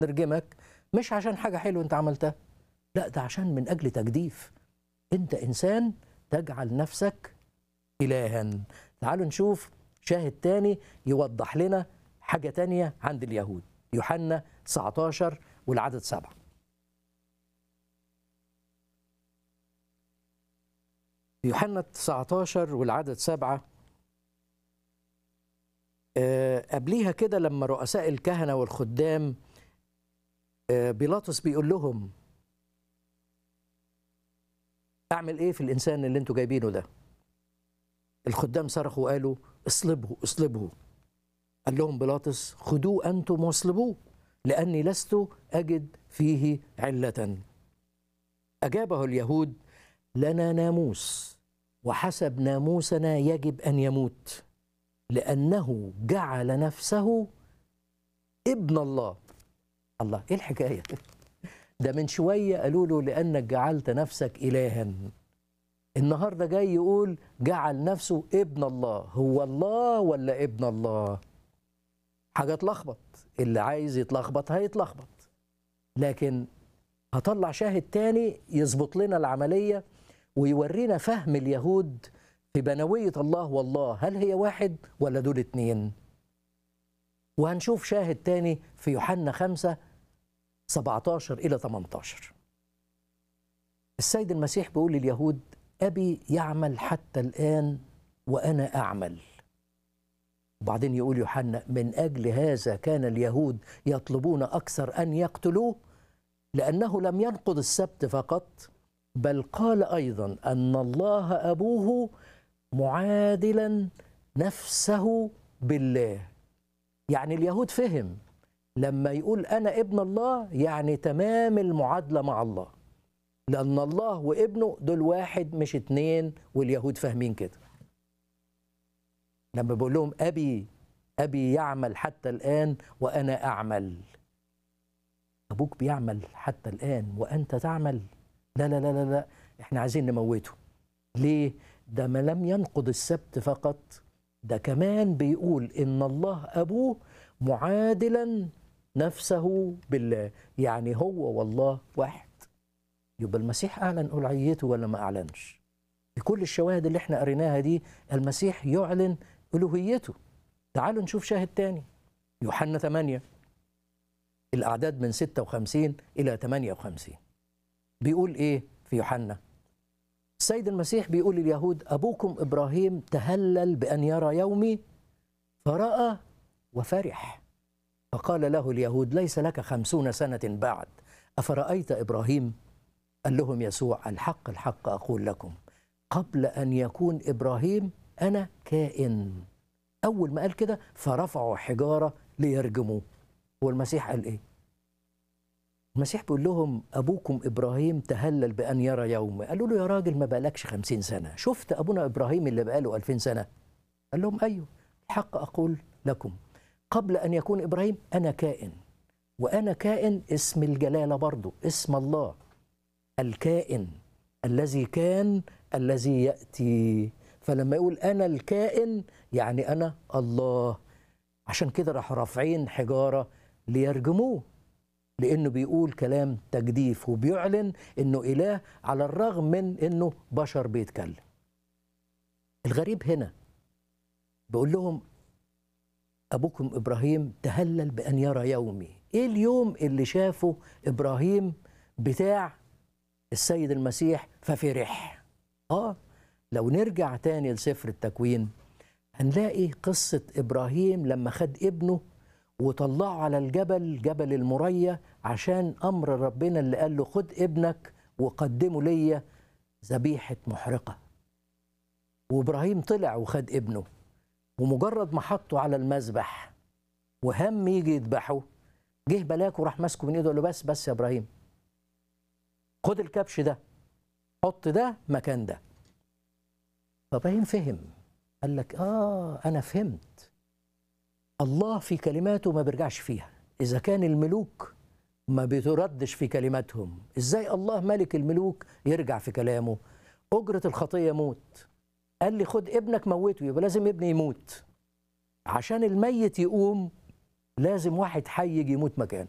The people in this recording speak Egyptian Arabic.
نرجمك مش عشان حاجة حلوة أنت عملتها لا ده عشان من أجل تجديف أنت إنسان تجعل نفسك إلها تعالوا نشوف شاهد تاني يوضح لنا حاجة تانية عند اليهود يوحنا 19 والعدد سبعة يوحنا 19 والعدد سبعة آه، قبليها كده لما رؤساء الكهنة والخدام آه، بيلاطس بيقول لهم اعمل ايه في الانسان اللي انتوا جايبينه ده الخدام صرخوا وقالوا اصلبه اصلبه قال لهم بيلاطس خذوه انتم واصلبوه لاني لست اجد فيه عله اجابه اليهود لنا ناموس وحسب ناموسنا يجب ان يموت لانه جعل نفسه ابن الله الله ايه الحكايه ده من شويه قالوا له لانك جعلت نفسك الها النهارده جاي يقول جعل نفسه ابن الله هو الله ولا ابن الله حاجه تلخبط اللي عايز يتلخبط هيتلخبط لكن هطلع شاهد تاني يظبط لنا العمليه ويورينا فهم اليهود في بنويه الله والله هل هي واحد ولا دول اتنين وهنشوف شاهد تاني في يوحنا خمسة 17 إلى 18 السيد المسيح بيقول لليهود أبي يعمل حتى الآن وأنا أعمل وبعدين يقول يوحنا من أجل هذا كان اليهود يطلبون أكثر أن يقتلوه لأنه لم ينقض السبت فقط بل قال أيضا أن الله أبوه معادلا نفسه بالله يعني اليهود فهم لما يقول أنا ابن الله يعني تمام المعادلة مع الله لأن الله وابنه دول واحد مش اتنين واليهود فاهمين كده لما بقول لهم أبي أبي يعمل حتى الآن وأنا أعمل أبوك بيعمل حتى الآن وأنت تعمل لا لا لا لا, لا. إحنا عايزين نموته ليه؟ ده ما لم ينقض السبت فقط ده كمان بيقول إن الله أبوه معادلا نفسه بالله يعني هو والله واحد يبقى المسيح أعلن ألوهيته ولا ما أعلنش بكل الشواهد اللي احنا قريناها دي المسيح يعلن ألوهيته تعالوا نشوف شاهد تاني يوحنا 8 الأعداد من 56 إلى 58 بيقول إيه في يوحنا السيد المسيح بيقول لليهود أبوكم إبراهيم تهلل بأن يرى يومي فرأى وفرح فقال له اليهود ليس لك خمسون سنة بعد أفرأيت إبراهيم قال لهم يسوع الحق الحق أقول لكم قبل أن يكون إبراهيم أنا كائن أول ما قال كده فرفعوا حجارة ليرجموه هو المسيح قال إيه المسيح بيقول لهم أبوكم إبراهيم تهلل بأن يرى يوم قالوا له يا راجل ما بقالكش خمسين سنة شفت أبونا إبراهيم اللي بقاله ألفين سنة قال لهم أيوه الحق أقول لكم قبل أن يكون إبراهيم أنا كائن وأنا كائن اسم الجلالة برضو اسم الله الكائن الذي كان الذي يأتي فلما يقول أنا الكائن يعني أنا الله عشان كده راحوا رافعين حجارة ليرجموه لأنه بيقول كلام تجديف وبيعلن أنه إله على الرغم من أنه بشر بيتكلم الغريب هنا بقول لهم أبوكم إبراهيم تهلل بأن يرى يومي إيه اليوم اللي شافه إبراهيم بتاع السيد المسيح ففرح آه لو نرجع تاني لسفر التكوين هنلاقي قصة إبراهيم لما خد ابنه وطلعه على الجبل جبل المرية عشان أمر ربنا اللي قال له خد ابنك وقدمه ليا ذبيحة محرقة وإبراهيم طلع وخد ابنه ومجرد ما حطه على المذبح وهم يجي يذبحه جه بلاك وراح ماسكه من ايده قال له بس بس يا ابراهيم خد الكبش ده حط ده مكان ده فابراهيم فهم قال لك اه انا فهمت الله في كلماته ما بيرجعش فيها اذا كان الملوك ما بيتردش في كلماتهم ازاي الله ملك الملوك يرجع في كلامه اجره الخطيه موت قال لي خد ابنك موته يبقى لازم ابني يموت عشان الميت يقوم لازم واحد حي يجي يموت مكانه